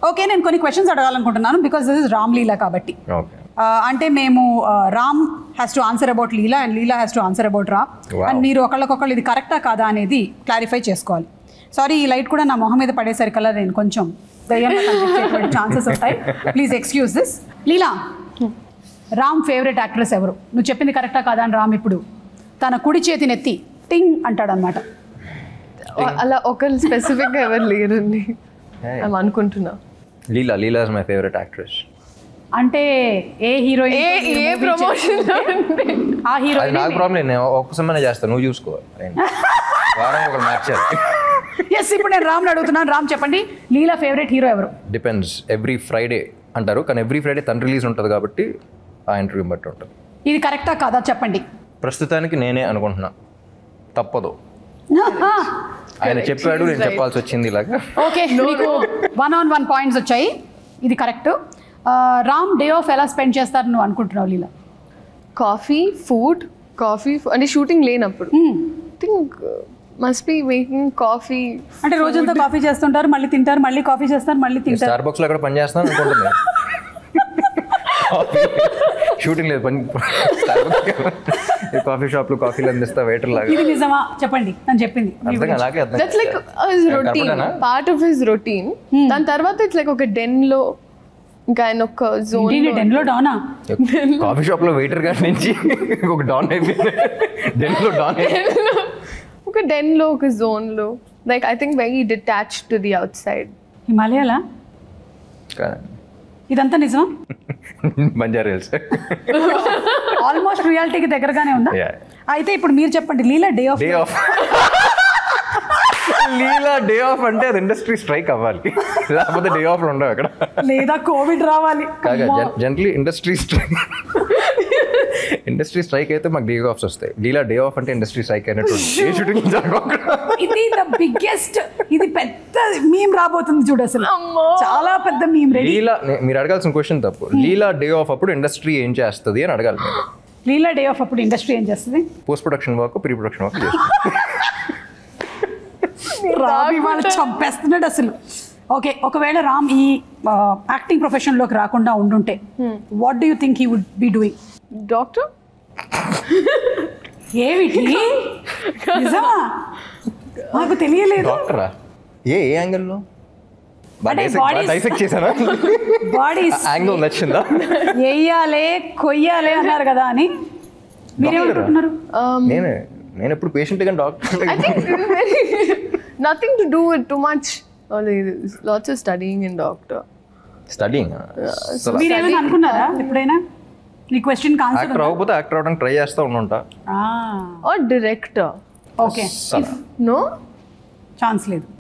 Okay నేను కొన్ని questions అడగాలనుకుంటున్నాను because this is Ram Leela కాబట్టి ఓకే ఆ, అంటే మేము ఆ, Ram has to answer about Leela and Leela has to answer about Ram Wow. And మీరు ఒకళ్ళకొకళ్ళు ఇది కరెక్టా కాదా అనేది క్లారిఫై చేసుకోవాలి సారీ ఈ లైట్ కూడా నా మొహం మీద పడేసరికల్లా నేను కొంచెం దయ్యంగా కనిపించేటువంటి ఛాన్సెస్ ఉంటాయి please excuse this Leela Ram favourite actress ఎవరు నువ్వు చెప్పింది కరెక్టా కాదా అని రామ్ ఇప్పుడు తన కుడి చేతిని ఎత్తి టింగ్ అంటాడనమాట అలా ఒకరు స్పెసిఫిక్ ఎవరు లేరండి Hey. అని అనుకుంటున్నా Leela Leela is my favourite actress అంటే ఏ హీరోయిన్ ఏ ఏ ప్రమోషన్ ఆ అది హీరోయిన్ నాకు ప్రాబ్లం నేను ఒక్క సమయం చేస్తాను నువ్వు చూసుకో వారం ఒకరు మార్చాలి ఎస్ ఇప్పుడు నేను రామ్ అడుగుతున్నాను రామ్ చెప్పండి లీలా ఫేవరెట్ హీరో ఎవరు డిపెండ్స్ ఎవ్రీ ఫ్రైడే అంటారు కానీ ఎవ్రీ ఫ్రైడే తన రిలీజ్ ఉంటుంది కాబట్టి ఆ ఇంటర్వ్యూ బట్టి ఉంటుంది ఇది కరెక్టా కాదా చెప్పండి ప్రస్తుతానికి నేనే అనుకుంటున్నా తప్పదు ఆయన చెప్పాడు నేను చెప్పాల్సి వచ్చింది ఇలాగా ఓకే మీకు వన్ ఆన్ వన్ పాయింట్స్ వచ్చాయి ఇది కరెక్ట్ రామ్ డే ఆఫ్ ఎలా స్పెండ్ చేస్తారు నువ్వు అనుకుంటున్నావు లీలా కాఫీ ఫుడ్ కాఫీ అంటే షూటింగ్ లేనప్పుడు think must be making coffee అంటే రోజంతా కాఫీ చేస్తుంటారు మళ్ళీ తింటారు మళ్ళీ కాఫీ చేస్తారు మళ్ళీ తింటారు స్టార్ బాక్స్ లో ఎక్కడ పని చేస్తాను అనుకుంటున్నా షూటింగ్ లేదు పని కాఫీ షాప్ లో కాఫీలు అందిస్తా వెయిటర్ లాగా ఇది నిజమా చెప్పండి నేను చెప్పింది మీ అర్థం గురించి. అలాగే అర్థం దట్స్ లైక్ రొటీన్ కనపడనా? పార్ట్ ఆఫ్ హిస్ రొటీన్ దాని తర్వాత ఇట్స్ లైక్ ఒక డెన్ లో ఇంకా ఆయన ఒక జోన్ ఏంటి డెన్ లో డౌనా కాఫీ షాప్ లో వెయిటర్ గారి నుంచి ఒక డాన్ అయిపోయింది డెన్ లో డాన్ ఒక డెన్ లో ఒక జోన్ లో like I think very detach to the outside హిమాలయాలా ఇదంతా నిజం బంజారా హిల్స్ ఆల్మోస్ట్ రియాలిటీకి దగ్గరగానే ఉందా Yeah. అయితే ఇప్పుడు మీరు చెప్పండి Leela day off day off Leela day off అంటే అది ఇండస్ట్రీ స్ట్రైక్ అవ్వాలి లేకపోతే డే ఆఫ్ ఉండవు అక్కడ లేదా కోవిడ్ రావాలి కాగా అమ్మా. Generally industry strike industry strike అయితే మాకు డే ఆఫ్స్ వస్తాయి లీలా డే ఆఫ్ అంటే ఇండస్ట్రీ స్ట్రైక్ అయినట్టు ఏ షూటింగ్ జరగకుండా ఇది ద బిగ్గెస్ట్ ఇది పెద్ద మీమ్ రాబోతుంది చూడు అసలు అమ్మో. చాలా పెద్ద మీమ్ రెడీ లీలా నే- మీరు అడగాల్సిన క్వశ్చన్ తప్పు లీలా డే ఆఫ్ అప్పుడు ఇండస్ట్రీ ఏం చేస్తుంది అని అడగాలి లీలా డే ఆఫ్ అప్పుడు ఇండస్ట్రీ ఏం చేస్తుంది post production work pre production work Ram ఇవాళ చంపేస్తున్నాడు అసలు ఓకే ఒకవేళ రామ్ ఈ యాక్టింగ్ ప్రొఫెషన్లోకి రాకుండా ఉండుంటే what do you think he would be doing doctor ఏమిటి నిజమా నాకు తెలియలేదు డాక్టరా ఏ ఏ యాంగిల్లో అంటే bodies- డైసెక్ట్ చేశానా బాడీ యాంగిల్ నచ్చిందా వెయ్యాలే కొయ్యాలే అన్నారు కదా అని మీరేమనుకుంటున్నారు నేనే నేను ఎప్పుడు పేషెంట్ కానీ doctor I think very nothing to do with too much. Only lots of studying in doctor. Studying మీరేమైనా అనుకున్నారా ఎప్పుడైనా ఈ క్వశ్చన్ ఆన్సర్ యాక్టర్ అవ్వకపోతే యాక్టర్ అవడానికి ట్రై చేస్తూ ఉండుంటా Or director. Okay No? Chance లేదు